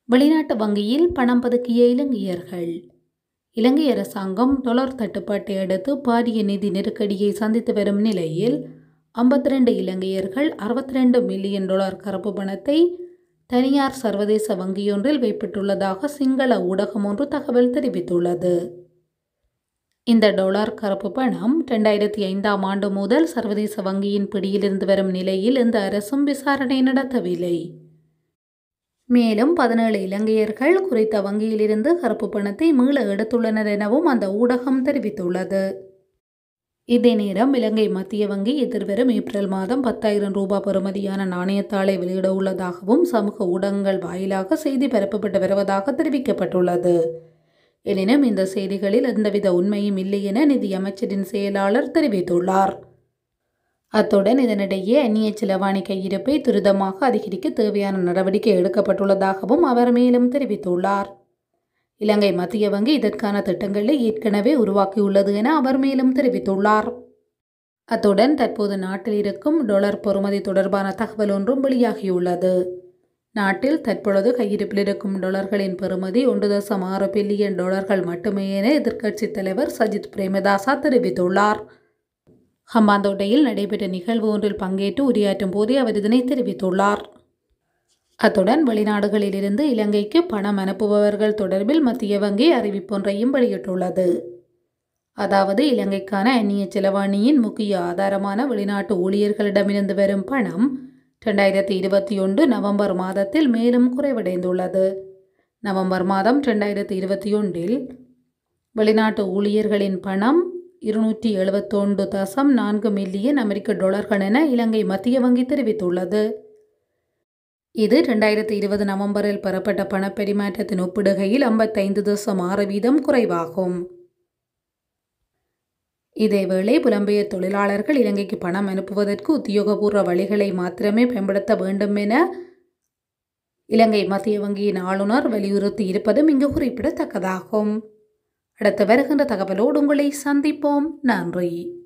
வெளிநாட்டு வங்கியில் பணம் பதுக்கிய இலங்கையர்கள் இலங்கை அரசாங்கம் டொலர் தட்டுப்பாட்டை அடுத்து பாரிய நிதி நெருக்கடியை சந்தித்து வரும் நிலையில் ஐம்பத்தி ரெண்டு இலங்கையர்கள் அறுபத்தி ரெண்டு மில்லியன் டாலர் கருப்பு பணத்தை தனியார் சர்வதேச வங்கியொன்றில் வைப்பிட்டுள்ளதாக சிங்கள ஊடகம் ஒன்று தகவல் தெரிவித்துள்ளது இந்த டாலர் கருப்பு பணம் ரெண்டாயிரத்தி ஐந்தாம் ஆண்டு முதல் சர்வதேச வங்கியின் பிடியிலிருந்து வரும் நிலையில் இந்த அரசும் விசாரணை நடத்தவில்லை மேலும் பதினேழு இலங்கையர்கள் குறித்த வங்கியிலிருந்து கருப்பு பணத்தை மீள எடுத்துள்ளனர் எனவும் அந்த ஊடகம் தெரிவித்துள்ளது இதே நேரம் இலங்கை மத்திய வங்கி எதிர்வரும் ஏப்ரல் மாதம் பத்தாயிரம் ரூபாய் பெறுமதியான நாணயத்தாளை வெளியிட உள்ளதாகவும் சமூக ஊடகங்கள் வாயிலாக செய்தி பரப்பப்பட்டு வருவதாக தெரிவிக்கப்பட்டுள்ளது எனினும் இந்த செய்திகளில் எந்தவித உண்மையும் இல்லை என நிதியமைச்சரின் செயலாளர் தெரிவித்துள்ளார் அத்துடன் இதனிடையே அந்நிய செலவாணி கையிருப்பை துரிதமாக அதிகரிக்க தேவையான நடவடிக்கை எடுக்கப்பட்டுள்ளதாகவும் அவர் மேலும் தெரிவித்துள்ளார் இலங்கை மத்திய வங்கி இதற்கான திட்டங்களை ஏற்கனவே உருவாக்கியுள்ளது என அவர் மேலும் தெரிவித்துள்ளார் அத்துடன் தற்போது நாட்டில் இருக்கும் டொலர் பொறுமதி தொடர்பான தகவல் ஒன்றும் வெளியாகியுள்ளது நாட்டில் தற்பொழுது கையிருப்பில் இருக்கும் டொலர்களின் பெறுமதி ஒன்று தசம் ஆறு பில்லியன் டாலர்கள் மட்டுமே என எதிர்க்கட்சித் தலைவர் சஜித் பிரேமதாசா தெரிவித்துள்ளார் ஹம்பாந்தோட்டையில் நடைபெற்ற நிகழ்வு ஒன்றில் பங்கேற்று உரையாற்றும் போதே அவர் இதனை தெரிவித்துள்ளார் அத்துடன் வெளிநாடுகளிலிருந்து இலங்கைக்கு பணம் அனுப்புபவர்கள் தொடர்பில் மத்திய வங்கி அறிவிப்பொன்றையும் வெளியிட்டுள்ளது அதாவது இலங்கைக்கான அந்நிய செலவாணியின் முக்கிய ஆதாரமான வெளிநாட்டு ஊழியர்களிடமிருந்து வரும் பணம் ரெண்டாயிரத்தி இருபத்தி ஒன்று நவம்பர் மாதத்தில் மேலும் குறைவடைந்துள்ளது நவம்பர் மாதம் ரெண்டாயிரத்தி இருபத்தி ஒன்றில் வெளிநாட்டு ஊழியர்களின் பணம் இருநூற்றி எழுபத்தொன்று தசம் நான்கு மில்லியன் அமெரிக்க டாலர்கள் என இலங்கை மத்திய வங்கி தெரிவித்துள்ளது இது ரெண்டாயிரத்தி இருபது நவம்பரில் பெறப்பட்ட பணப்பரிமாற்றத்தின் ஒப்பிடுகையில் ஐம்பத்தைந்து தசம் ஆறு வீதம் குறைவாகும் இதேவேளை புலம்பெயர் தொழிலாளர்கள் இலங்கைக்கு பணம் அனுப்புவதற்கு உத்தியோகபூர்வ வழிகளை மாத்திரமே பயன்படுத்த வேண்டும் என இலங்கை மத்திய வங்கியின் ஆளுநர் வலியுறுத்தி இருப்பதும் இங்கு குறிப்பிடத்தக்கதாகும் அடுத்து வருகின்ற தகவலோடு உங்களை சந்திப்போம் நன்றி